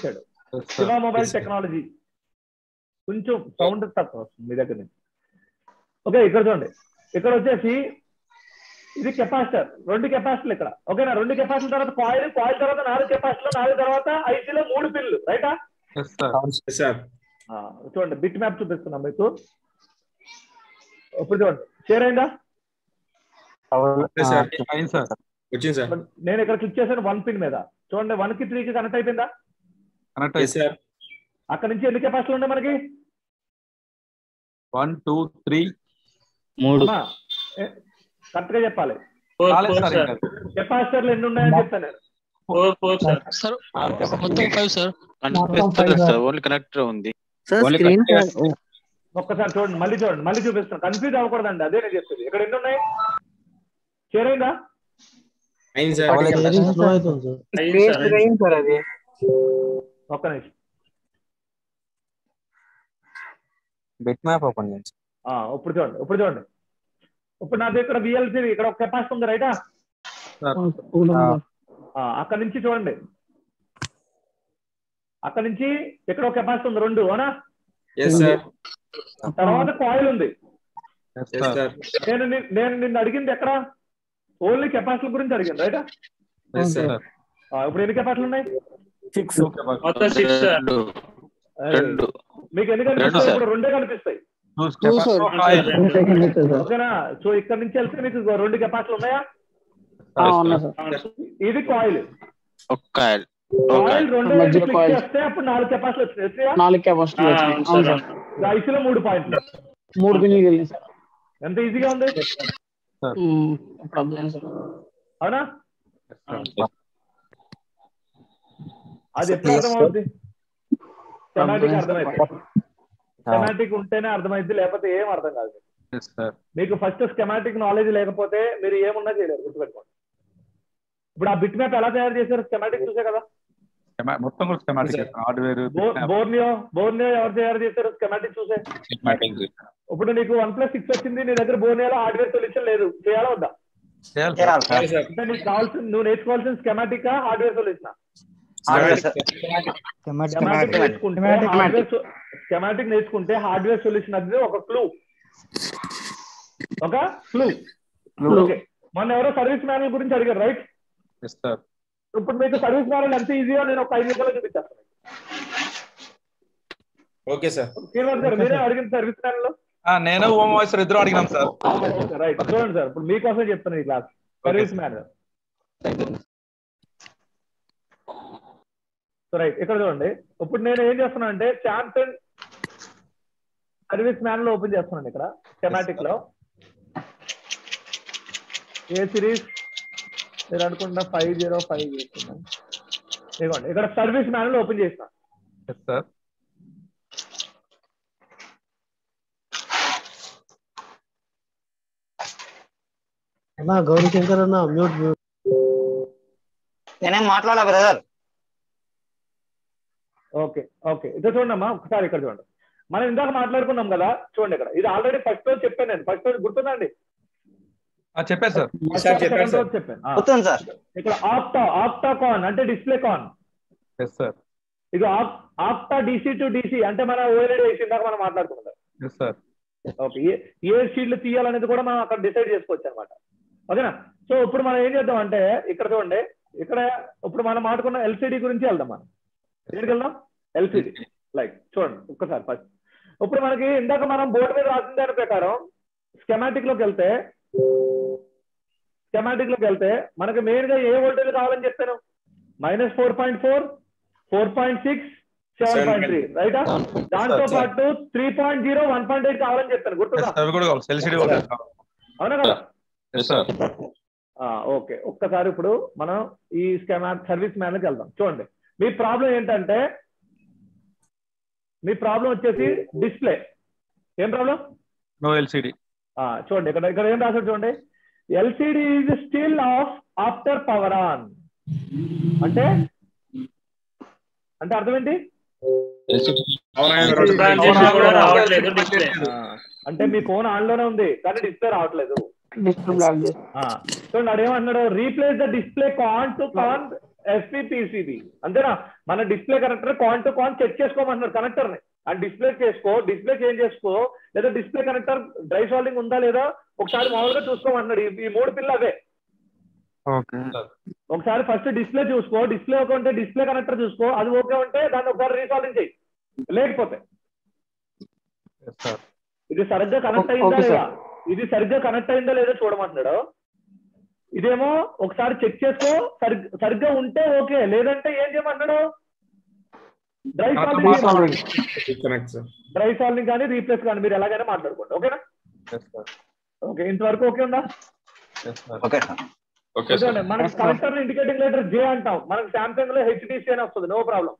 చేశాడు Shiva mobile technology కొంచెం sound తక్కువ వస్తుంది మీ దగ్గర నుంచి ఓకే ఇక్కడ చూడండి ఇక్కడ వచ్చేసి ఇది కెపాసిటర్ రెండు కెపాసిటర్లు ఇక్కడ ఓకేనా రెండు కెపాసిటర్ తర్వాత కాయిల్ కాయిల్ తర్వాత నాలుగు కెపాసిటర్ నాలుగు తర్వాత ఐసీలో మూడు పిన్లు రైటా సార్ చూడండి బిట్ మ్యాప్ చూపిస్తున్నాం మీకు ఇప్పుడు చూడండి షేర్ అయిందా సార్ అయింది సార్ వచ్చింది సార్ నేను ఇక్కడ క్లిక్ చేశాను వన్ పిన్ మీద చూడండి వన్ కి త్రీ కి కనెక్ట్ అయిపోయిందా కనెక్ట్ ఎస్ సార్ అక్కడ నుంచి ఎన్ని కెపాసిటీలు ఉన్నాయి మనకి వన్ టూ త్రీ మూడు కరెక్ట్ గా చెప్పాలి ఫోర్ కాలేదు ఫోర్ సార్ సార్ ఇంకా. కెపాసిటర్లు ఎన్ని ఉన్నాయని చెప్తాను నేను ఫోర్ ఫోర్ సార్ సార్ మొత్తం five sir sir only connector ఉంది సార్ Only స్క్రీన్ connected. ఒక్కసారి చూడండి మళ్ళీ చూడండి మళ్ళీ చూపిస్తాను కన్ఫ్యూజ్ అవ్వకూడదండి అదే నేను చెప్తుంది ఇక్కడ ఎన్ని ఉన్నాయి షేర్ అయిందా అయింది సార్ అయ్యింది సార్ అయ్యింది. ఒక్క నిమిషం బిట్ మ్యాప్ ఓపెన్ చేయండి ఆ, ఇప్పుడు చూడండి ఇప్పుడు చూడండి ఇప్పుడు నా దగ్గర విఎల్సి ఇక్కడ ఒక కెపాసిటీ ఉంది రైటా అక్కడ నుంచి చూడండి అక్కడ నుంచి ఇక్కడ ఒక కెపాసిటీ ఉంది రెండు అవునా ఎస్ సార్ తర్వాత కాయిల్ ఉంది Yes, ఎస్ sir. సార్ నేను ని- నేను నిన్ను అడిగింది ఎక్కడ ఓన్లీ కెపాసిటీ గురించి అడిగాను రైటా ఎస్ సార్ ఇప్పుడు ఎన్ని కెపాసిటీలు ఉన్నాయి Two capacity. మొత్తం సిక్స్ సార్ రెండు రెండు మీకు ఎన్ని రెండు కనిపిస్తాయి సార్. ఇప్పుడు రెండే కనిపిస్తాయి Two capacity. ఒక oil. ఓకేనా సో ఇక్కడ నుంచి వెళ్తే మీకు రెండు కెపాసిటీలు ఉన్నాయా అవునా సార్ అవును సార్. ఇది కాయిల్ ఒక్క oil. కాయిల్ రెండు మధ్యలో క్లిక్ coil. చేస్తే అప్పుడు నాలుగు కెపాసిటీలు వచ్చినాయి వచ్చినాయా? నాలుగు కెపాసిటీ ఆ, అవును అవును సార్ సార్ ఐసీలో మూడు పాయింట్లు మూడు పిన్నులు వెళ్ళింది సార్ ఎంత ఈజీగా ఉంది ఉమ్, ఇప్పుడు అర్థమైంది సార్ అవునా అవును సార్. అది ఎప్పుడు అర్థమవుతుంది సెమాటిక్ అర్థమైంది సెమాటిక్ ఉంటేనే అర్థమైంది లేకపోతే ఏం అర్థం కాదు Yes, sir. మీకు ఫస్ట్ స్కెమాటిక్ నాలెడ్జ్ లేకపోతే మీరు ఏమున్నా చేయలేరు గుర్తుపెట్టుకోండి ఇప్పుడు ఆ బిట్ మ్యాప్ ఎలా తయారు చేశారు స్కెమాటిక్ చూసే కదా Schema- మొత్తం కూడా schematic Sir. చేస్తాం. హార్డ్వేర్ బో- బోర్నియో బోర్నియో ఎవరు తయారు చేశారు స్కెమాటిక్ చూసే ఇప్పుడు నీకు వన్ ప్లస్ సిక్స్ వచ్చింది నీ దగ్గర బోర్నియోలో హార్డ్వేర్ సొల్యూషన్ లేదు చేయాలా వద్దా చేయాలి చేయాలి సార్ అంటే నీకు కావాల్సిన నువ్వు నేర్చుకోవాల్సిన స్కెమాటిక్ హార్డ్వేర్ సొల్యూషన్ స్కెమాటిక్ నేర్చుకుంటే హార్డ్వేర్ స్కెమాటిక్ నేర్చుకుంటే హార్డ్వేర్ సొల్యూషన్ అది ఒక క్లూ ఒక క్లూ ఓకే మొన్న ఎవరో సర్వీస్ మ్యానువల్ గురించి అడిగారు రైట్ ఎస్ సార్ ఇప్పుడు మీకు సర్వీస్ మ్యానువల్ ఎంత ఈజీగా నేను ఒక ఐదు నిమిషాలు చూపించేస్తాను ఓకే సార్ శ్రీనివాస్ గారు మీరే అడిగిన సర్వీస్ మ్యానువల్ నేను ఓం వాయిస్ ఇద్దరు అడిగినాం సార్ రైట్ చూడండి సార్ ఇప్పుడు మీకోసం చెప్తాను ఈ class service manual so right ఇక్కడ చూడండి ఇప్పుడు నేను ఏం చేస్తున్నా అంటే ఛాంపియన్ సర్వీస్ మ్యానువల్ ఓపెన్ చేస్తున్నాను ఇక్కడ థెమాటిక్ లో ఏ సిరీస్ మీరు అనుకుంటున్న ఫైవ్ జీరో ఫైవ్ చేస్తున్నాను ఇదిగోండి ఇక్కడ సర్వీస్ మ్యానువల్ ఓపెన్ చేసిన ఎస్ సార్ అన్నా గౌరీ శంకర్ అన్న మ్యూట్ మ్యూట్ నేనేం మాట్లాడాల బ్రదర్ ఓకే ఓకే ఇక్కడ చూడండి అమ్మా ఒకసారి ఇక్కడ చూడండి మనం ఇందాక మాట్లాడుకున్నాం కదా చూడండి ఇక్కడ ఇది ఆల్రెడీ ఫస్ట్ రోజు చెప్పాను నేను ఫస్ట్ రోజు గుర్తుందండి చెప్పారు సార్ First సార్ రోజు, చెప్పారు second సార్ రోజు చెప్పాను ఆ. గుర్తుంది సార్ ఇక్కడ ఆప్టా ఆప్టా కాన్ అంటే డిస్ప్లే కాన్ ఎస్ సార్ ఇది ఆప్టా డిసి టు డిసి అంటే మన ఓఎల్ఈడి ఏసీ ఇందాక మనం మాట్లాడుకున్నాం ఎస్ సార్ ఓకే ఏ ఏ షీట్లు తీయాలనేది కూడా మనం అక్కడ డిసైడ్ చేసుకోవచ్చు అనమాట ఓకేనా సో ఇప్పుడు మనం ఏం చేద్దాం అంటే ఇక్కడ చూడండి ఇక్కడ ఇప్పుడు మనం మాట్లాడుకున్న ఎల్సిడి గురించి వెళ్దాం మనం ఎక్కడికి వెళ్దాం ఎల్సిడి లైక్ చూడండి ఒక్కసారి ఫస్ట్ ఇప్పుడు మనకి ఇందాక మనం బోర్డు మీద రాసిన దాని ప్రకారం స్కెమాటిక్ లోకి వెళ్తే స్కెమాటిక్ లోకి వెళ్తే మనకి మెయిన్ గా ఏ వోల్టేజ్ కావాలని చెప్పాను minus four point four four point six seven point three రైటా దాంతో పాటు three point zero one point eight కావాలని చెప్పాను గుర్తుందా అవి కూడా కావాలి ఎల్సిడి కూడా కావాలి అవునా కదా ఎస్ సార్ ఆ, ఓకే ఒక్కసారి ఇప్పుడు మనం ఈ స్కామ్ సర్వీస్ మ్యాన్కి వెళ్దాం చూడండి మీ ప్రాబ్లం ఏంటంటే మీ ప్రాబ్లం వచ్చేసి డిస్ప్లే ఏం ప్రాబ్లం నో ఎల్సిడి చూడండి ఇక్కడ ఇక్కడ ఏం రాశాడు చూడండి LCD is still off after power on అంటే అంటే అర్థం ఏంటి ఆన్ చేసినా కూడా రావట్లేదు డిస్ప్లే ఆ, అంటే మీ ఫోన్ ఆన్ లోనే ఉంది కానీ డిస్ప్లే రావట్లేదు డిస్ప్లే బ్లాక్ చేసి ఆ, చూడండి అడు ఏమంటున్నాడు replace the display con to con SPPCB అంతేనా మన display connector con to con check చేసుకోమంటున్నాడు కనెక్టర్ ని అండ్ డిస్ప్లే చేసుకో డిస్ప్లే చేంజ్ చేసుకో లేదా డిస్ప్లే కనెక్టర్ డ్రై సాల్వింగ్ ఉందా లేదా ఒకసారి మామూలుగా చూసుకోమంటున్నాడు ఈ- ఈ మూడు పిల్ల అవే ఓకే ఒకసారి ఫస్ట్ డిస్ప్లే చూసుకో డిస్ప్లే ఓకే ఉంటే డిస్ప్లే కనెక్టర్ చూసుకో అది ఓకే ఉంటే దాన్ని ఒకసారి రీసాల్వింగ్ చేయి లేకపోతే ఎస్ సార్ ఇది సరిగ్గా కనెక్ట్ ఓ- అయిందా ఓకే లేదా ఇది సరిగ్గా కనెక్ట్ అయిందా లేదో చూడమంటున్నాడు ఇదేమో ఒకసారి చెక్ చేసుకో సరి సరిగ్గా ఉంటే ఓకే లేదంటే ఏం చేయమంటున్నాడు dry solving connect sir dry solving కానీ రీప్లేస్ కానీ మీరు ఎలాగైనా మాట్లాడుకోండి ఓకేనా ఎస్ సార్ ఓకే ఇంతవరకు ఓకే ఉందా yes sir okay okay sir చూడండి మనకి కనెక్టర్ ఇండికేటింగ్ లెటర్ జే అంటాం మనకి సామ్సంగ్ లో హెచ్డిసి అని వస్తుంది no problem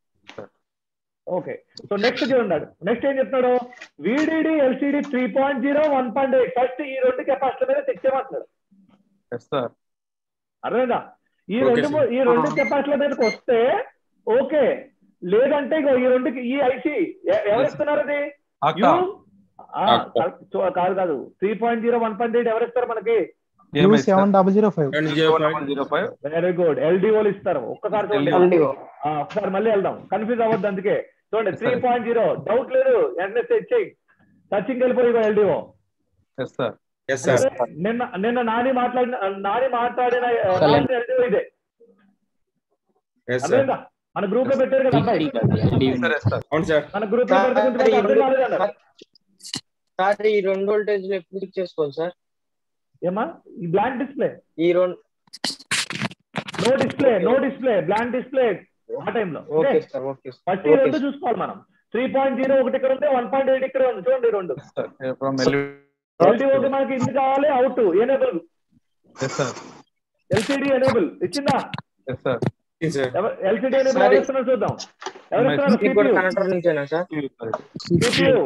okay so next చూడండి నెక్స్ట్ ఏం చెప్తున్నాడు VDD LCD three point zero one point eight first ఈ రెండు కెపాసిటీ మీద చెక్ చేయమంటున్నాడు ఎస్ సార్ అర్థమైందా ఈ Okay, రెండు sir. ఈ రెండు కెపాసిటీల మీదకి వస్తే ఓకే లేదంటే ఇగో ఈ రెండుకి ఈ ఐసి ఎవరు ఇస్తున్నారు అది అక్క యు ఆ, అక్క. చూ- కాదు కాదు three point zero one point eight ఎవరు ఇస్తారు మనకి ఏమై seven double zero five zero five very good ఎల్డిఓలు ఇస్తారు ఒక్కసారి చూడండి LDO. ఆ, ఒకసారి మళ్ళీ వెళ్దాం కన్ఫ్యూజ్ అవ్వద్దు అందుకే చూడండి Yes, three sir. Point zero doubt లేదు వెంటనే సెట్ చేయి టచింగ్ వెళ్ళిపోయి LDO yes sir yes sir నిన్న నిన్న నాని మాట్లాడిన నాని మాట్లాడిన ఎల్డిఓ ఇదే ఎస్ సార్ అర్థమైందా మన గ్రూప్ లో పెట్టారు కదా అబ్బాయి సార్ ఎస్ సార్ అవును సార్ మన గ్రూప్ లో పెడితే కొంచెం అర్థం కాలేదన్నారు సార్ ఈ రెండు వోల్టేజ్ ఎప్పుడు చెక్ చేసుకోవాలి సార్ ఏమా ఈ బ్లాంక్ డిస్ప్లే ఈ రెండు no display no display blank display ఆ టైంలో okay sir okay sir first ఈ రెండు చూసుకోవాలి మనం త్రీ పాయింట్ జీరో ఒకటి ఇక్కడ ఉంది వన్ పాయింట్ ఎయిట్ ఇక్కడ ఉంది చూడండి ఈ రెండు సార్ ఫ్రమ్ ఎల్డిఓకి మనకి ఇది కావాలి out enable yes sir LCD enable ఇచ్చిందా yes sir sir LCD enable Sorry. ఎవరు ఇస్తున్నారు చూద్దాం ఎవరు ఇస్తున్నారు ఇది కూడా CPU? కనెక్టర్ నుంచేనా సార్ CPU.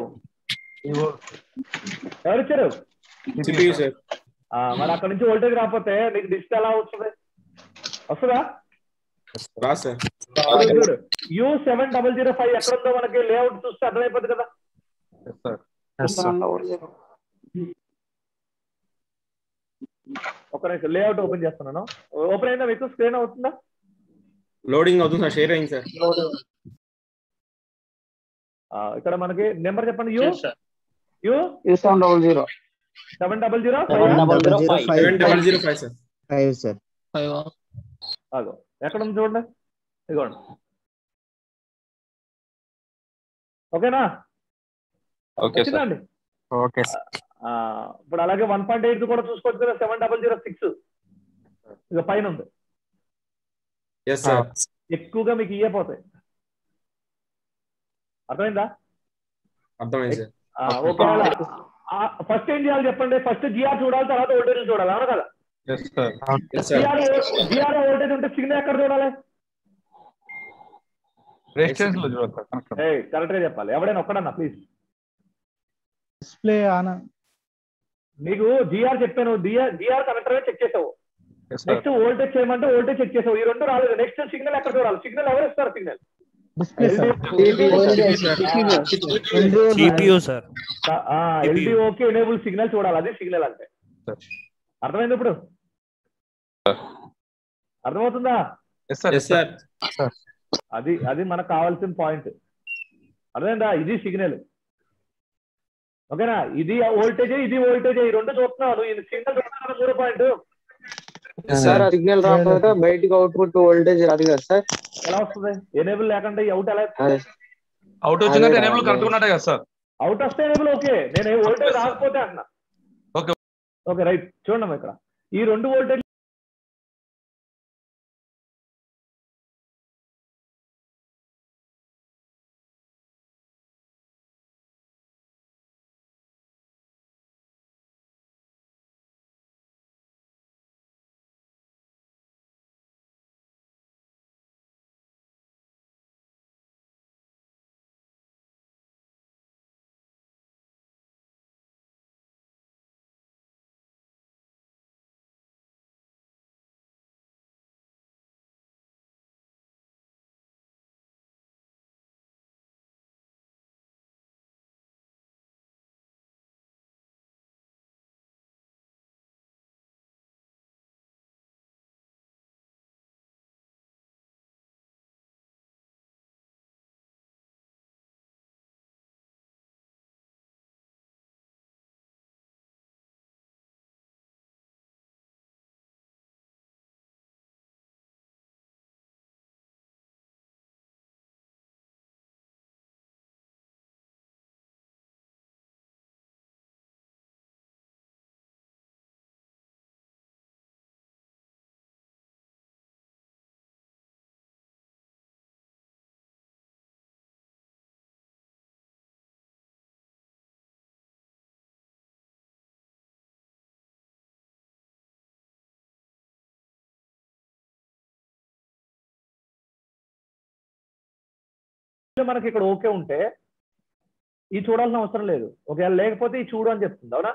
ఎవరు ఇచ్చారు సిపియు సార్ ఆ, మరి అక్కడ నుంచి వోల్టేజ్ రాకపోతే నీకు డిస్ప్లే ఎలా వస్తుంది వస్తుందా రా సార్ చూడు U seven double zero five ఎక్కడ ఉందో మనకి లేఅవుట్ చూస్తే అర్థమైపోతుంది కదా ఎస్ సార్ ఒక నిమిషం లేఅవుట్ ఓపెన్ చేస్తున్నాను ఓపెన్ అయిందా మీకు స్క్రీన్ అవుతుందా లోడింగ్ అవుతుంది సార్ షేర్ అయింది సార్ ఆ, ఇక్కడ మనకి నెంబర్ చెప్పండి U Yes, sir. U seven double zero seven double zero seven double zero five seven double zero five sir five sir five ఆగో ఎక్కడ ఉంది చూడండి ఇదిగోండి ఓకేనా ఓకే సార్ వచ్చిందండి ఓకే ఆ, ఇప్పుడు అలాగే వన్ పాయింట్ ఎయిట్ కూడా చూసుకోవచ్చు కదా సెవెన్ డబల్ జీరో సిక్స్ ఇక పైన ఉంది ఎస్ సార్ ఎక్కువగా మీకు ఇయ్యే పోతాయి అర్థమైందా అర్థమైంది సార్ ఆ, ఒకవేళ ఫస్ట్ ఏం చేయాలి చెప్పండి ఫస్ట్ జిఆర్ చూడాలి తర్వాత వోల్టేజ్ చూడాలి అవును కదా yes sir yes sir GR GR voltage ఉంటే సిగ్నల్ ఎక్కడ చూడాలి రెసిస్టెన్స్ లో చూడాలి సార్ కనెక్షన్ ఏ కరెక్ట్ గా చెప్పాలి ఎవడైనా ఒక్కడన్నా ప్లీజ్ డిస్ప్లే ఆన్ నీకు జిఆర్ చెప్పాను జిఆర్ జిఆర్ కనెక్టర్ చెక్ చేసావు ఎస్ సార్ నెక్స్ట్ వోల్టేజ్ చేయమంటే వోల్టేజ్ చెక్ చేసావు ఈ రెండు రాలేదు నెక్స్ట్ సిగ్నల్ ఎక్కడ చూడాలి సిగ్నల్ ఎవరు ఇస్తారు signal display sir CPU sir ఎల్డిఓకి ఎనేబుల్ సిగ్నల్ చూడాలి అది సిగ్నల్ అంటే సార్ అర్థమైంది ఇప్పుడు అర్థమవుతుందా ఎస్ సార్ ఎస్ సార్ అది అది మనకు కావాల్సిన పాయింట్ అర్థమైందా ఇది సిగ్నల్ ఓకేనా ఇది వోల్టేజ్ ఇది వోల్టేజ్ ఈ రెండు చూస్తున్నావు నువ్వు ఇది సిగ్నల్ చూస్తున్నా మూడో పాయింట్ సార్ ఆ సిగ్నల్ రాకపోతే బయటికి అవుట్పుట్ వోల్టేజ్ రాదు కదా సార్ ఎలా వస్తుంది ఎనేబుల్ లేకుండా అవుట్ ఎలా అదే అవుట్ వచ్చిందంటే ఎనేబుల్ కరెక్ట్ ఉన్నట్టే కదా సార్ అవుట్ వస్తే ఎనేబుల్ ఓకే నేను వోల్టేజ్ రాకపోతే అంటున్నా Okay. ఓకే రైట్ చూడండి ఇక్కడ ఈ రెండు వోల్టేజ్ మనకి ఇక్కడ ఓకే ఉంటే ఈ చూడాల్సిన అవసరం లేదు ఒకవేళ లేకపోతే ఈ చూడు అని చెప్తుంది అవునా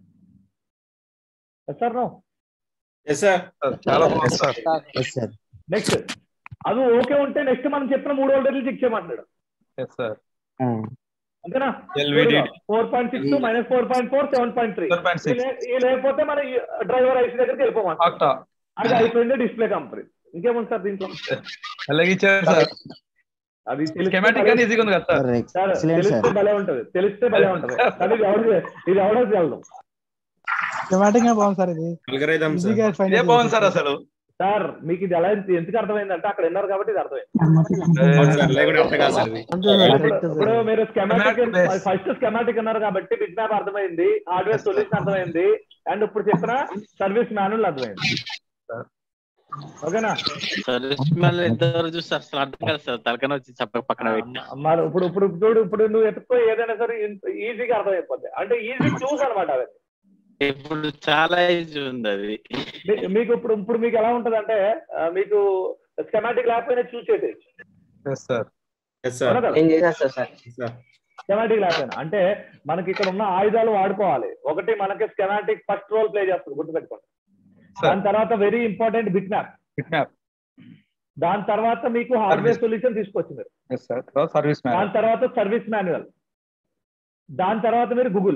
సార్ నో ఎస్ సార్ చాలా బాగుంది సార్ సార్ నెక్స్ట్ అది ఓకే ఉంటే నెక్స్ట్ మనం చెప్పిన మూడు వోల్టేజ్లు చెక్ చేయమంటాడు ఎస్ సార్ అంతేనా LVD four point six minus four point four seven point three seven point six ఈ లేకపోతే మన డ్రైవర్ ఐసీ దగ్గరికి వెళ్ళిపోమంటారు ఆక్టా అది అయిపోయింది డిస్ప్లే కంపెనీ ఇంకేముంది సార్ దీంట్లో అలాగే ఇచ్చారు సార్ అది తెలిస్తే స్కెమాటిక్ అని ఈజీగా ఉంది కదా sir correct sir excellent sir తెలిస్తే భలే ఉంటది తెలిస్తే భలే ఉంటది కానీ ఇది ఎవడో ఇది ఎవడో తెలదు సిస్టమాటిక్ గా బాగుంది సార్ ఇది అల్గరిథం సార్ ఈజీగా ఫైండ్ ఇదే బాగుంది సార్ అసలు సార్ మీకు ఇది ఎలా ఎంత- ఎందుకు అర్థమైందంటే అక్కడ విన్నారు కాబట్టి ఇది అర్థమైంది అవును సార్ లేకుంటే అర్థం కాదు సార్ ఇది అంతే సార్ ఇప్పుడు కరెక్ట్ ఇప్పుడు సార్ మీరు schematic Schematic base. First schematic అన్నారు కాబట్టి బిగ్ మ్యాప్ అర్థమైంది హార్డ్వేర్ సొల్యూషన్ అర్థమైంది అండ్ ఇప్పుడు చెప్పిన సర్వీస్ మాన్యువల్ అర్థమైంది ఓకేనా సర్వీస్ మ్యాన్ ఇద్దరు చూస్తే అసలు అర్థం కాదు సార్ తలకన వచ్చి చెప్పక పక్కన పెట్టి మరి ఇప్పుడు ఇప్పుడు చూడు ఇప్పుడు నువ్వు ఎత్తుకో ఏదైనా సరే ఈజీగా అర్థమైపోద్ది అంటే ఈజీ చూస్ అనమాట అవి ఇప్పుడు చాలా ఈజీ ఉంది అది మీ- మీకు ఇప్పుడు ఇప్పుడు మీకు ఎలా ఉంటది అంటే మీకు స్కెమాటిక్ లేకపోయినా చూస్ చేసేయచ్చు ఎస్ సార్ ఎస్ సార్ అవునా కదా? నేను చేసేస్తా సార్ సార్ స్కెమాటిక్ లేకపోయినా అంటే మనకి ఇక్కడ ఉన్న ఆయుధాలు వాడుకోవాలి ఒకటి మనకి స్కెమాటిక్ ఫస్ట్ రోల్ ప్లే చేస్తుంది గుర్తుపెట్టుకోండి సార్ దాని తర్వాత very important bit map bit map దాని తర్వాత మీకు హార్డ్వేర్ సొల్యూషన్ తీసుకొచ్చి మీరు ఎస్ సార్ తర్వాత సర్వీస్ మ్యాన్ దాని తర్వాత సర్వీస్ మాన్యువల్ దాని తర్వాత మీరు గూగుల్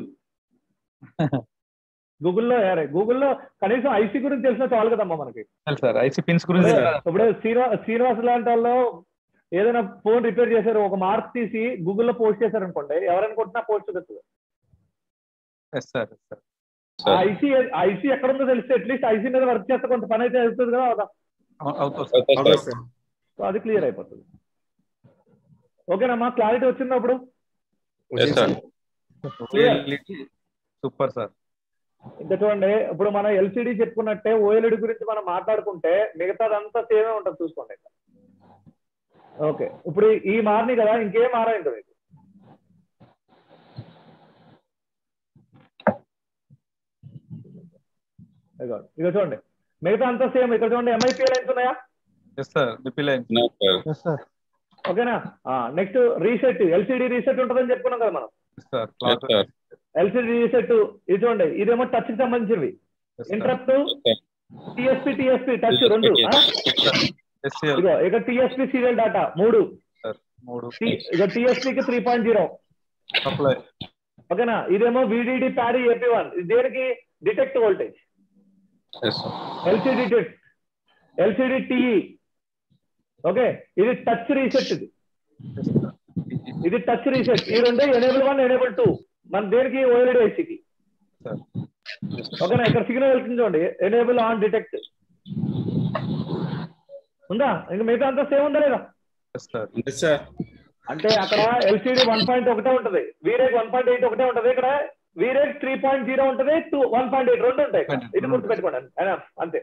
గూగుల్లో గూగుల్లో కనీసం ఐసీ గురించి తెలిసిన చాలు కదమ్మా మనకి సార్ ఐసీ పిన్స్ గురించి ఇప్పుడు శ్రీనివాస్ శ్రీనివాస్ లాంటి వాళ్ళు ఏదైనా ఫోన్ రిపేర్ చేశారు ఒక మార్క్ తీసి గూగుల్లో పోస్ట్ చేశారు అనుకోండి ఎవరనుకుంటున్నా పోస్ట్ చూపిస్తుంది ఎస్ సార్ ఎస్ సార్ ఆ ఐసీ ఐసీ ఎక్కడ ఉందో తెలిస్తే అట్లీస్ట్ ఐసీ మీద వర్క్ చేస్తే కొంత పని అయితే అవుతుంది కదా అవుదా అవుతుంది సార్ అవును సార్ సో అది క్లియర్ అయిపోతుంది ఓకేనమ్మా క్లారిటీ వచ్చినప్పుడు సూపర్ సార్ ఇంకా చూడండి ఇప్పుడు మనం ఎల్సిడి చెప్పుకున్నట్టే ఓఎల్ఈడి గురించి మనం మాట్లాడుకుంటే మిగతాదంతా సేమే ఉంటుంది చూసుకోండి ఓకే ఇప్పుడు ఈ మారని కదా ఇంకేం మారైంది మీకు ఇదిగో ఇక చూడండి మిగతా అంతా సేమ్ ఇక్కడ చూడండి ఎంఐపీ లైన్స్ ఉన్నాయా yes sir DP line yes sir ఓకేనా నెక్స్ట్ రీసెట్ ఎల్సిడి రీసెట్ ఉంటుందని చెప్పుకున్నాం కదా మనం ఎస్ సార్ క్లాత్ ఎల్సిడి రీసెట్ ఇది చూడండి ఇదేమో టచ్ కి సంబంధించినవి ఇంటరప్ట్ టిఎస్పి టిఎస్పి టచ్ రెండు ఆ? ఎస్సీఎల్ ఇదిగో ఇక టిఎస్పి సీరియల్ డేటా మూడు సార్ మూడు T- ఇక టిఎస్పి కి త్రీ పాయింట్ జీరో సప్లై ఓకేనా ఇదేమో విడిడి ప్యారీ ఏపీ వన్ దేనికి detect voltage LCD detect LCD TE okay ఇది టచ్ రీసెట్ ఇది ఇది టచ్ రీసెట్ ఈ రెండు ఎనేబుల్ వన్ ఎనేబుల్ టూ మన దేనికి ఓఎల్ఈడి ఐసీకి సార్ ఓకేనా ఇక్కడ సిగ్నల్ వెళ్తుంది చూడండి ఎనేబుల్ ఆన్ డిటెక్ట్ ఉందా ఇంకా మిగతా అంతా సేమ్ ఉందా లేదా ఎస్ సార్ ఎస్ సార్ అంటే అక్కడ ఎల్సిడి వన్ పాయింట్ ఒకటే ఉంటది వీరేక్ వన్ పాయింట్ ఎయిట్ ఒకటే ఉంటది ఇక్కడ వీరేక్ త్రీ పాయింట్ జీరో ఉంటది టూ వన్ పాయింట్ ఎయిట్ రెండు ఉంటాయి ఇక్కడ. ఇది గుర్తుపెట్టుకోండి అయినా అంతే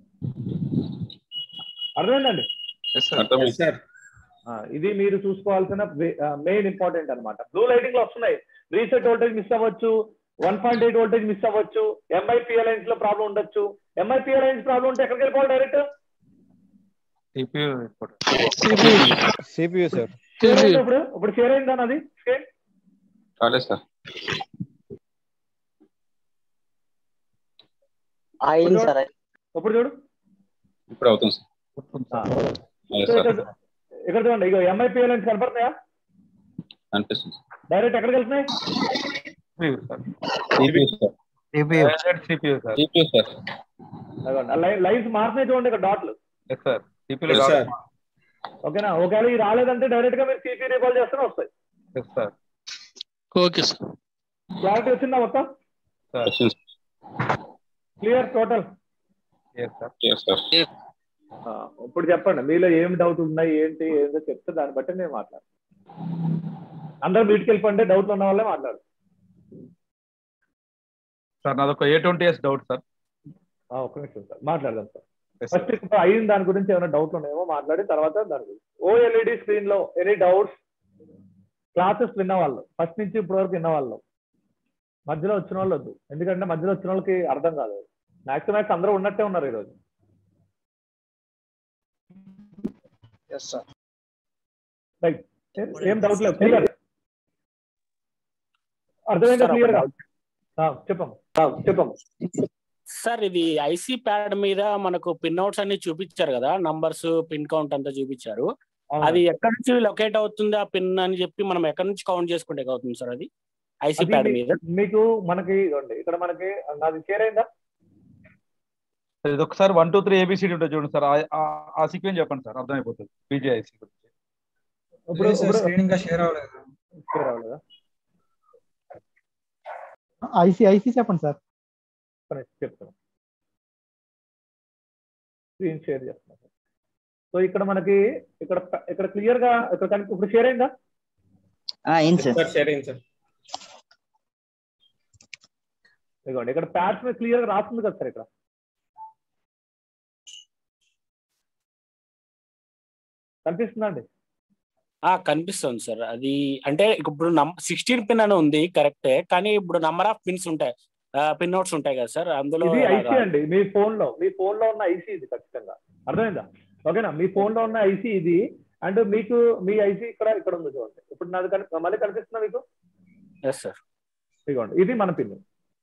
అర్థమైందండి ఎస్ సార్ ఎస్ సార్ ఆ, ఇది మీరు చూసుకోవాల్సిన మెయిన్ ఇంపార్టెంట్ అన్నమాట బ్లూ లైటింగ్ లో వస్తున్నాయి రీసెట్ వోల్టేజ్ మిస్ అవ్వచ్చు one point eight voltage miss అవ్వచ్చు ఎంఐపిఎల్ లైన్స్ లో ప్రాబ్లం ఉండొచ్చు ఎంఐపిఎల్ లైన్స్ ప్రాబ్లం ఉంటే ఎక్కడికి వెళ్ళిపోవాలి direct CPU CPU sir share అయిందా ఇప్పుడు ఇప్పుడు షేర్ అయిందా నాది స్క్రీన్ కాలేదు సార్ అయింది సార్ ఇప్పుడు చూడు ఇప్పుడు అవుతుంది ఆ. సార్ ఇక్కడ ఇక్కడ- ఇక్కడ చూడండి ఇక ఎంఐపిఎల్ లైన్స్ కనపడుతున్నాయా అనిపిస్తుంది డైరెక్ట్ ఎక్కడికి వెళ్తున్నాయి CPU sir CPU sir CPU sir CPU sir అదిగోండి. ఆ లై- లైన్స్ మారుతున్నాయి చూడండి ఇక్కడ డాట్లు yes sir CPU yes sir ఓకేనా ఒకవేళ ఇది రాలేదంటే డైరెక్ట్ గా మీరు సిపి రికాల్ చేస్తూనే వస్తాయి yes sir okay sir clarity వచ్చిందా మొత్తం sir clear total yes sir yes sir ఇప్పుడు చెప్పండి మీలో ఏం డౌట్ ఉన్నాయి ఏంటి ఏంటో చెప్తే దాన్ని బట్టి నేను మాట్లాడు అందరూ మీటికి వెళ్ళిపోండి డౌట్లు ఉన్న వాళ్ళే మాట్లాడు సార్ నాదొక A twenty S doubt sir ఆ, ఒక్క నిమిషం సార్ మాట్లాడదాం సార్ ఫస్ట్ ఇప్పుడు అయిన దాని గురించి ఏమైనా డౌట్లు ఉన్నాయేమో మాట్లాడి తర్వాత దాని గురించి ఓఎల్ఈడి స్క్రీన్ లో ఎనీ డౌట్స్ క్లాసెస్ విన్న వాళ్ళు ఫస్ట్ నుంచి ఇప్పటి వరకు విన్న వాళ్ళు మధ్యలో వచ్చిన వాళ్ళు వద్దు ఎందుకంటే మధ్యలో వచ్చిన వాళ్ళకి అర్థం కాదు మ్యాక్స్ మ్యాక్స్ అందరూ ఉన్నట్టే ఉన్నారు ఈరోజు ఎస్ సార్ రైట్ ఏం డౌట్ లేదు క్లియర్ అర్థమైందా సార్, క్లియర్ గా ఒక ఆ, చెప్పమ్మా ఆ, చెప్పమ్మా సార్ ఇది ఐసీ ప్యాడ్ మీద మనకు పిన్ అవుట్స్ అన్ని చూపించారు కదా నంబర్స్ పిన్ కౌంట్ అంతా చూపించారు అవును. అది ఎక్కడి నుంచి లొకేట్ అవుతుంది ఆ పిన్ అని చెప్పి మనం ఎక్కడి నుంచి కౌంట్ చేసుకుంటే అవుతుంది సార్ అది ఐసీ అది ప్యాడ్ మీ- మీద మీకు మనకి ఇదిగోండి ఇక్కడ మనకి నాది షేర్ అయిందా ఇది ఒకసారి వన్ టూ త్రీ ఏబిసిడి ఉంటుంది చూడండి సార్ ఆ- ఆ- ఆ సీక్వెన్స్ చెప్పండి సార్ అర్థమైపోతుంది బీజేఐసి గురించి ఇప్పుడు ఇప్పుడు స్క్రీన్ ఇంకా షేర్ అవ్వలేదు షేర్ అవ్వలేదా ఐసీ ఐసీ చెప్పండి సార్ ఒక్క నిమిషం చెప్తాను స్క్రీన్ షేర్ చేస్తున్నా సార్ సో ఇక్కడ మనకి ఇక్కడ ఇక్కడ క్లియర్ గా ఇక్కడ కనుక ఇప్పుడు షేర్ అయిందా అయింది సార్ సార్ షేర్ అయింది సార్ ఇదిగోండి ఇక్కడ ప్యాడ్స్ మీద క్లియర్ గా రాస్తుంది కదా సార్ ఇక్కడ కనిపిస్తుందా అండి ఆ కనిపిస్తుంది సార్ అది అంటే ఇప్పుడు సిక్స్టీన్ పిన్ అని ఉంది కరెక్టే కానీ ఇప్పుడు నంబర్ ఆఫ్ పిన్స్ ఉంటాయి పిన్ అవుట్స్ ఉంటాయి కదా సార్ అందులో ఇది ఐసీ అలాగా- అండి మీ ఫోన్ లో మీ ఫోన్ లో ఉన్న ఐసీ ఇది ఖచ్చితంగా అర్థమైందా ఓకేనా మీ ఫోన్ లో ఉన్న ఐసీ ఇది అండ్ మీకు మీ ఐసీ ఇక్కడ ఇక్కడ ఉంది చూడండి ఇప్పుడు నాది కని- మళ్ళీ కనిపిస్తుందా మీకు ఎస్ సార్ ఇదిగోండి ఇది మన పిన్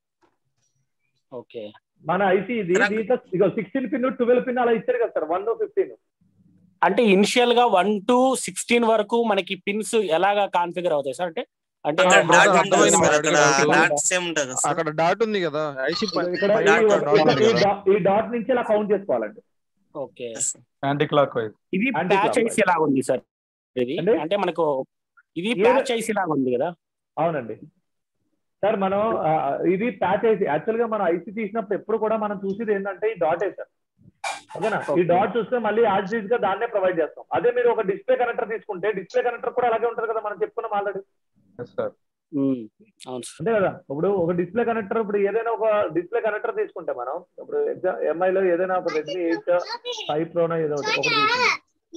ఓకే మన ఐసీ ఇది దీంట్లో ఇగో సిక్స్టీన్ పిన్ ట్వెల్వ్ పిన్ అలా ఇచ్చారు కదా సార్ వన్ ఫిఫ్టీన్ అంటే ఇనిషియల్ గా వన్ టు సిక్స్టీన్ వరకు మనకి పిన్స్ ఎలాగా కాన్ఫిగర్ అవుతాయి సార్ అంటే అంటే అక్కడ ఇప్పుడు డాట్ ఒక- ఉంటుంది సార్, అక్కడ ఒక- డాట్ సేమ్ ఉంటుంది కదా సార్ అక్కడ డాట్ ఉంది కదా ఐసీ ఇక్కడ ఈ- డాట్ ఈ డా- ఈ డాట్ నుంచి ఇలా కౌంట్ చేసుకోవాలండి ఓకే యాంటీ క్లాక్ వైజ్ ఇది Anti ప్యాచ్ clockwise. ఐసీ లాగా ఉంది సార్ ఇది అంటే? అంటే మనకు ఇది ఏదో- ప్యాచ్ ఐసీ లాగా ఉంది కదా అవునండి సార్ మనం ఆ, ఇది ప్యాచ్ ఐసీ యాక్చువల్ గా మనం ఐసీ తీసినప్పుడు ఎప్పుడు కూడా మనం చూసేది ఏంటంటే ఈ డాట్ సార్ ఓకేనా ఈ డాట్ చూస్తే మళ్ళీ యాజ్ గా దాన్నే ప్రొవైడ్ చేస్తాం అదే మీరు ఒక డిస్ప్లే కనెక్టర్ తీసుకుంటే డిస్ప్లే కనెక్టర్ కూడా అలాగే ఉంటుంది కదా మనం చెప్పుకున్నాం ఆల్రెడీ సార్ ఉమ్, అవును సార్ అంతే కదా ఇప్పుడు ఒక డిస్ప్లే కనెక్టర్ ఇప్పుడు ఏదైనా ఒక డిస్ప్లే కనెక్టర్ తీసుకుంటే మనం ఇప్పుడు ఎంఐ లో ఏదైనా ఒక రెడ్మీ ఎయిట్ ఫైవ్ ప్రోనో ఏదో ఒకటి ఒకటి తీసుకుంటే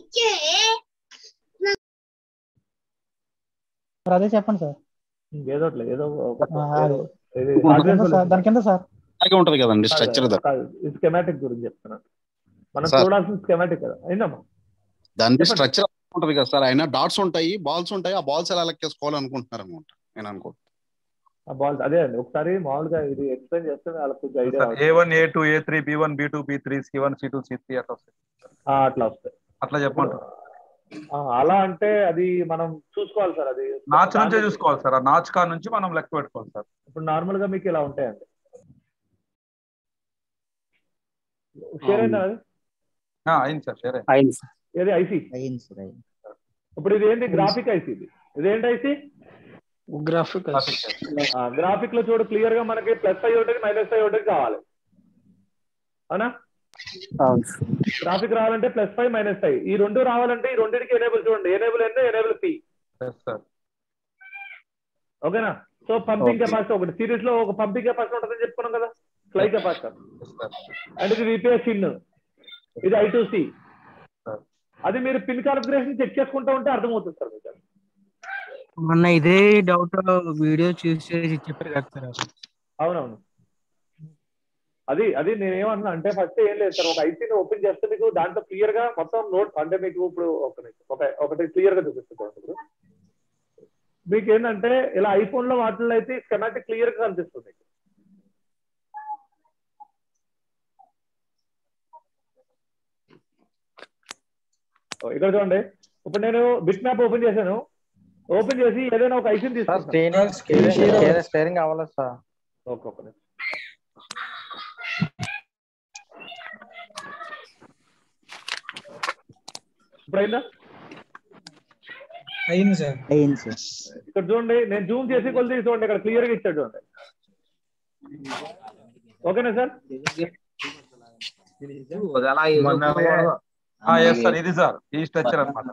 సార్ అదే చెప్పండి సార్ ఏదో ఒకటి ఏదో ఒక ఆ, ఏదో ఇది దాని hardware కింద సార్ దాని కింద సార్ అలాగే ఉంటది కదండి స్ట్రక్చర్ స్కెమాటిక్ గురించి చెప్తున్నాను మనం సార్. చూడాల్సిన స్కెమాటిక్ కదా అయిందమ్మా దాని చెప్పండి. స్ట్రక్చర్ ఉంటది కదా సార్ అయినా డాట్స్ ఉంటాయి బాల్స్ ఉంటాయి ఆ బాల్స్ ఎలా లెక్కేసుకోవాలి అనుకుంటున్నారు అనమాట నేను అనుకో ఆ బాల్స్ అదే అండి ఒకసారి మామూలుగా ఇది ఎక్స్ప్లెయిన్ చేస్తే వాళ్ళకి కొంచెం idea A one A two A three B one B two B three C one C two C three అట్లా వస్తాయి అట్లా వస్తాయి అట్లా చెప్పంటారు ఆ, అలా అంటే అది మనం చూసుకోవాలి సార్ అది నాచ్ నుంచే చూసుకోవాలి సార్ ఆ నాచ్ కా నుంచి మనం లెక్క పెట్టుకోవాలి సార్ ఇప్పుడు నార్మల్ గా మీకు ఇలా ఉంటాయండి షేర్ అయిందా అది ఆ, అయింది సార్ సరే అయింది సార్ ఏది ఐసీ అయింది సార్ అయింది ఇప్పుడు ఇది ఏంటి గ్రాఫిక్ ఐసీ ఇది ఇది ఏంటి ఐసీ గ్రాఫిక్ గ్రాఫిక్ లో చూడు క్లియర్ గా మనకి ప్లస్ ఫైవ్ ఒకటి మైనస్ ఫైవ్ ఒకటి కావాలి అవునా అవును గ్రాఫిక్ రావాలంటే ప్లస్ ఫైవ్ మైనస్ ఫైవ్ ఈ రెండు రావాలంటే ఈ రెండింటికి ఎనేబుల్ చూడండి enable N enable P sir ఓకేనా సో పంపింగ్ Okay. కెపాసిటీ ఒకటి సిరీస్ లో ఒక పంపింగ్ కెపాసిటీ ఉంటుందని చెప్పుకున్నాం కదా ఫ్లై కెపాసిటీ అండ్ ఇది విపిఎస్ ఇన్ ఇది ఐ టు సి అది మీరు పిన్ కాన్ఫిగరేషన్ చెక్ చేసుకుంటూ ఉంటే అర్థమవుతుంది సార్ మీకు మొన్న ఇదే డౌట్ వీడియో చూసి చెప్పారు కదా సార్ అవునవును అది అది నేను ఏమన్నా అంటే ఫస్ట్ ఏం లేదు సార్ ఒక ఐసీని ఓపెన్ చేస్తే మీకు దాంట్లో క్లియర్ గా మొత్తం నోట్ అంటే మీకు ఇప్పుడు ఒక నిమిషం, ఒక ఒకటి క్లియర్ గా చూపిస్తుంది ఇప్పుడు మీకు ఏంటంటే ఇలా ఐఫోన్ లో వాటిల్లో అయితే స్కెమాటిక్ క్లియర్ గా కనిపిస్తుంది మీకు. ఓ, ఇక్కడ చూడండి ఇప్పుడు నేను బిట్ మ్యాప్ ఓపెన్ చేశాను ఓపెన్ చేసి ఏదైనా ఒక ఐసీని తీసుకుంటాను స్క్రీన్ స్టేరింగ్ అవ్వలేదు సార్ ఓకే ఓకే ఇప్పుడు అయిందా అయింది సార్ అయింది సార్ ఇక్కడ చూడండి నేను జూమ్ చేసి కొలిసి చూడండి ఇక్కడ క్లియర్ గా ఇచ్చాడు చూడండి ఓకేనా సార్ ఎస్ సార్ ఇది సార్ ఈ స్ట్రక్చర్ అనమాట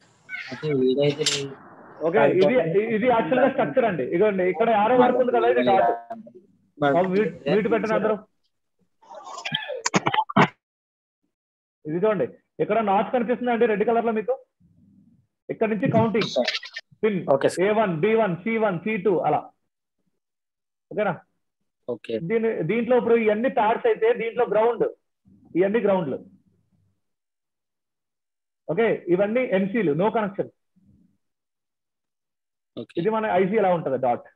ఓకే ఇది ఇది యాక్చువల్ గా స్ట్రక్చర్ అండి ఇదిగోండి ఇక్కడ ఆరో వరకు ఉంది కదా ఇది డాట్ వీటి పెట్టండి అందరూ ఇది చూడండి ఇక్కడ నాట్స్ కనిపిస్తుంది అండి రెడ్ కలర్ లో మీకు ఇక్కడ నుంచి counting pin A one B one C one C two అలా ఓకేనా ఓకే దీని దీంట్లో ఇప్పుడు ఇవన్నీ ప్యాడ్స్ అయితే దీంట్లో గ్రౌండ్ ఇవన్నీ గ్రౌండ్లు ఓకే ఇవన్నీ ఎన్సీలు నో కనెక్షన్ ఇది మన ఐసీ ఎలా ఉంటుంది డాట్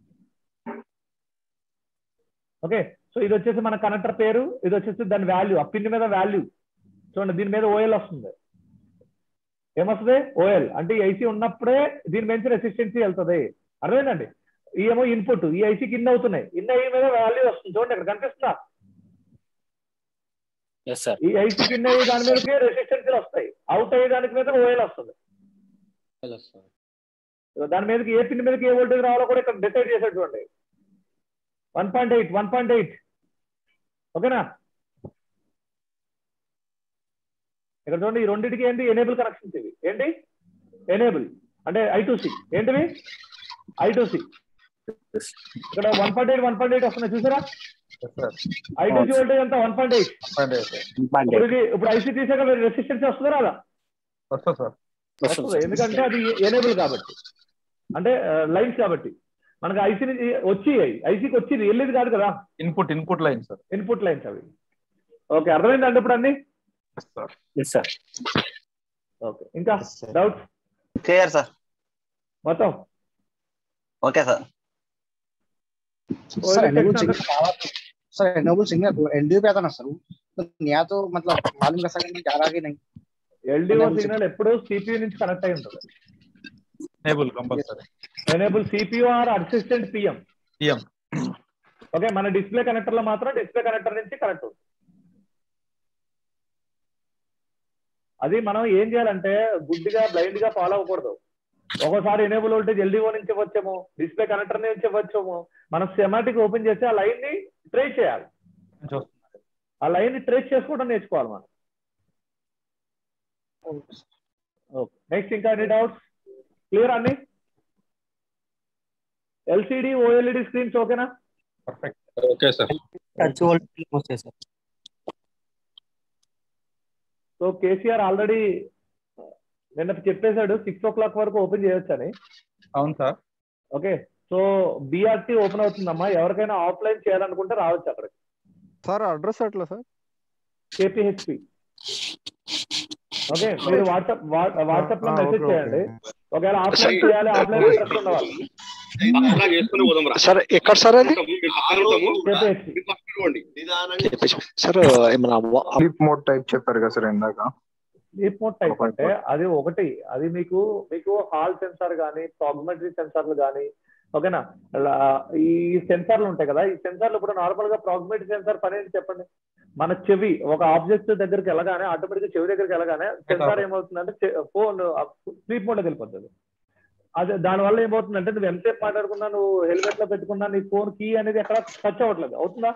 ఓకే సో ఇది వచ్చేసి మన కనెక్టర్ పేరు ఇది వచ్చేసి దాని వాల్యూ ఆ పిన్ మీద వాల్యూ చూడండి దీని మీద ఓఎల్ వస్తుంది ఏమొస్తుంది ఓఎల్ అంటే ఈ ఐసీ ఉన్నప్పుడే దీని నుంచి రెసిస్టెన్సీ వెళ్తుంది అర్థమైందండి ఈ ఏమో ఇన్పుట్ ఈ ఐసీకి ఇన్ అవుతున్నాయి ఇన్ అయ్యి మీద వాల్యూ వస్తుంది చూడండి ఇక్కడ కనిపిస్తుందా ఎస్ సార్ ఈ ఐసీ కింద అయ్యే దాని మీదకి రెసిస్టెన్సీలు వస్తాయి అవుట్ అయ్యే దానికి మీద ఓఎల్ వస్తుంది దాని మీదకి ఏ పిన్ మీదకి ఏ వోల్టేజ్ రావాలో కూడా ఇక్కడ డిసైడ్ చేసాడు చూడండి one point eight one point eight ఓకేనా ఇక్కడ చూడండి ఈ రెండింటికి ఏంటి ఎనేబుల్ కనెక్షన్స్ ఇవి ఏంటి ఎనేబుల్ అంటే ఐ టు సి ఏంటివి ఐ టు సి ఇక్కడ one point eight one point eight వస్తున్నాయి చూసారా ఐ టు సి వోల్టేజ్ ఎంత వన్ పాయింట్ ఎయిట్ ఇప్పుడు ఇది ఇప్పుడు ఐసీ తీసాక రెసిస్టెన్స్ వస్తుందా రాదా వస్తుంది సార్ వస్తుంది ఎందుకంటే అది ఎనేబుల్ కాబట్టి అంటే లైన్స్ కాబట్టి మనకు ఐసీ వచ్చి ఐసీకి వచ్చింది వెళ్ళేది కాదు కదా input input line sir input lines అవి ఓకే అర్థమైందండి ఇప్పుడు అన్ని ఎస్ సార్ ఓకే ఇంకా డౌట్ క్లియర్ సార్ మొత్తం okay sir sir enable signal sir enable signal LDO पे आता ना सर तो नया तो मतलब मालूम कर सकते हैं जा रहा कि नहीं ఎల్డిఓ సిగ్నల్ ఎప్పుడు సిపియు నుంచి కనెక్ట్ అయి ఉంటుంది enable compulsory enable CPU or assistant PM PM okay మన డిస్ప్లే కనెక్టర్ లో మాత్రం డిస్ప్లే కనెక్టర్ నుంచి కనెక్ట్ అవుతుంది అది మనం ఏం చేయాలంటే గుడ్డిగా బ్లైండ్ గా ఫాలో అవ్వకూడదు ఒక్కోసారి ఎనేబుల్ వోల్టేజ్ ఎల్డీఓ నుంచి ఇవ్వచ్చేమో డిస్ప్లే కనెక్టర్ నుంచి ఇవ్వచ్చేమో మనం సెమాటిక్ ఓపెన్ చేసి ఆ లైన్ ని ట్రేస్ చేయాలి ఆ లైన్ ని ట్రేస్ చేసుకోవడం నేర్చుకోవాలి మనం ఓకే నెక్స్ట్ ఇంకా ఎన్ని డౌట్స్ క్లియర్ అండి ఎల్సిడి ఓఎల్ఈడి స్క్రీన్స్ ఓకేనా ఓకే సార్ టచ్ వోల్టేజ్ వస్తాయి సార్ సో కేసీఆర్ ఆల్రెడీ నిన్న చెప్పేశాడు సిక్స్ ఓ క్లాక్ వరకు ఓపెన్ చేయొచ్చని అవును sir okay so BRT open అవుతుందమ్మా ఎవరికైనా ఆఫ్లైన్ చేయాలనుకుంటే రావచ్చు అక్కడికి సార్ అడ్రస్ ఎట్లా సార్ కేపీహెచ్పి ఓకే మీరు వాట్సాప్ వాట్సాప్ లో మెసేజ్ చేయండి ఒకవేళ ఆఫ్లైన్ చేయాలి ఆఫ్లైన్ ఇంట్రెస్ట్ ఉన్న వాళ్ళు సార్ ఎక్కడ సార్ అది సార్ ఏమన్నా స్లీప్ మోడ్ టైప్ చెప్పారు కదా సార్ ఇందాక స్లీప్ మోడ్ టైప్ అంటే అది ఒకటి అది మీకు మీకు హాల్ సెన్సార్ కానీ ప్రాగ్మెట్రీ సెన్సార్లు కానీ ఓకేనా ఈ సెన్సార్లు ఉంటాయి కదా ఈ సెన్సార్లు ఇప్పుడు నార్మల్ గా ప్రాగ్మెట్రీ సెన్సార్ పని ఏంటి చెప్పండి మన చెవి ఒక ఆబ్జెక్ట్ దగ్గరికి వెళ్ళగానే ఆటోమేటిక్ చెవి దగ్గరికి వెళ్ళగానే సెన్సార్ ఏమవుతుందంటే ఫోన్ స్లీప్ మోడ్ వెళ్ళిపోతుంది అదే దాని వల్ల ఏమవుతుందంటే నువ్వు ఎంతసేపు మాట్లాడుకున్నా నువ్వు హెల్మెట్ లో పెట్టుకున్నా నీ ఫోన్ కీ అనేది ఎక్కడ టచ్ అవ్వట్లేదు అవుతుందా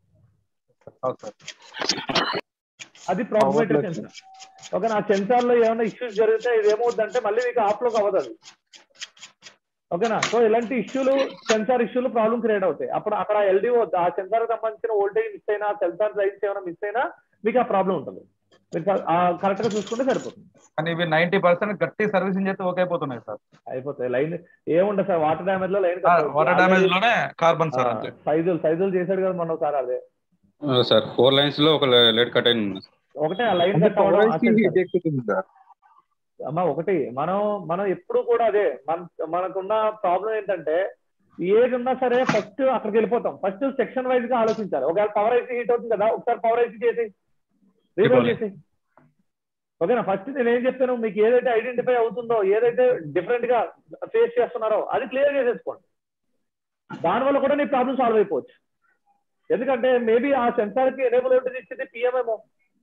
అది ప్రాబ్లమేటిక్ సెన్సార్ ఓకే నా సెన్సార్ లో ఏమైనా ఇష్యూస్ జరిగితే ఇది ఏమవుతుందంటే మళ్ళీ మీకు ఆఫ్ లోకి అవ్వదు అది ఓకేనా సో ఇలాంటి ఇష్యూలు సెన్సార్ ఇష్యూలు ప్రాబ్లం క్రియేట్ అవుతాయి అప్పుడు అక్కడ ఎల్డీఓ ఆ సెన్సార్ సంబంధించిన వోల్టేజ్ మిస్ అయినా సెన్సార్ లైన్స్ ఏమైనా మిస్ అయినా మీకు ఆ ప్రాబ్లం ఉంటుంది మీరు కరెక్ట్ గా చూసుకుంటే సరిపోతుంది కానీ ఇవి నైన్టీ పర్సెంట్ గట్టి సర్వీసింగ్ చేస్తే ఓకే అయిపోతున్నాయి సార్ అయిపోతాయి లైన్ ఏముండదు సార్ వాటర్ డ్యామేజ్ లో లైన్ వాటర్ డ్యామేజ్ లోనే కార్బన్ సార్ అంతే సైజులు సైజులు చేశాడు కదా మొన్న ఒకసారి అదే సార్ ఫోర్ లైన్స్ లో ఒక లెడ్ కట్ అయింది ఒకటే ఆ లైన్ కట్ అవ్వడం అమ్మా ఒకటి మనం మనం ఎప్పుడు కూడా అదే మన మనకున్న ప్రాబ్లం ఏంటంటే ఏది ఉన్నా సరే ఫస్ట్ అక్కడికి వెళ్ళిపోతాం ఫస్ట్ సెక్షన్ వైజ్ గా ఆలోచించాలి ఒకవేళ పవర్ ఐసీ హీట్ అవుతుంది కదా ఒకసారి పవర్ ఐసీ చేసి రీలోడ్ చేసి ఓకేనా ఫస్ట్ నేను ఏం చెప్తాను మీకు ఏదైతే ఐడెంటిఫై అవుతుందో ఏదైతే డిఫరెంట్ గా ఫేస్ చేస్తున్నారో అది క్లియర్ చేసేసుకోండి దానివల్ల కూడా నీ ప్రాబ్లం సాల్వ్ అయిపోవచ్చు ఎందుకంటే మేబీ ఆ సెన్సార్ కి ఎనేబుల్ వోల్టేజ్ ఇచ్చేది పిఎంఏమో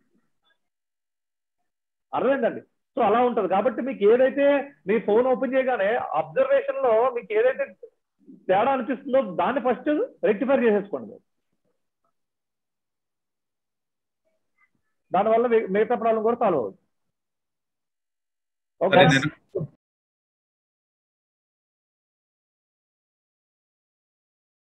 అర్థమైందండి సో అలా ఉంటది కాబట్టి మీకు ఏదైతే మీ ఫోన్ ఓపెన్ చేయగానే అబ్జర్వేషన్ లో మీకు ఏదైతే తేడా అనిపిస్తుందో దాన్ని ఫస్ట్ రెక్టిఫై చేసేసుకోండి దానివల్ల మిగతా ప్రాబ్లం కూడా సాల్వ్ అవుతుంది ఓకే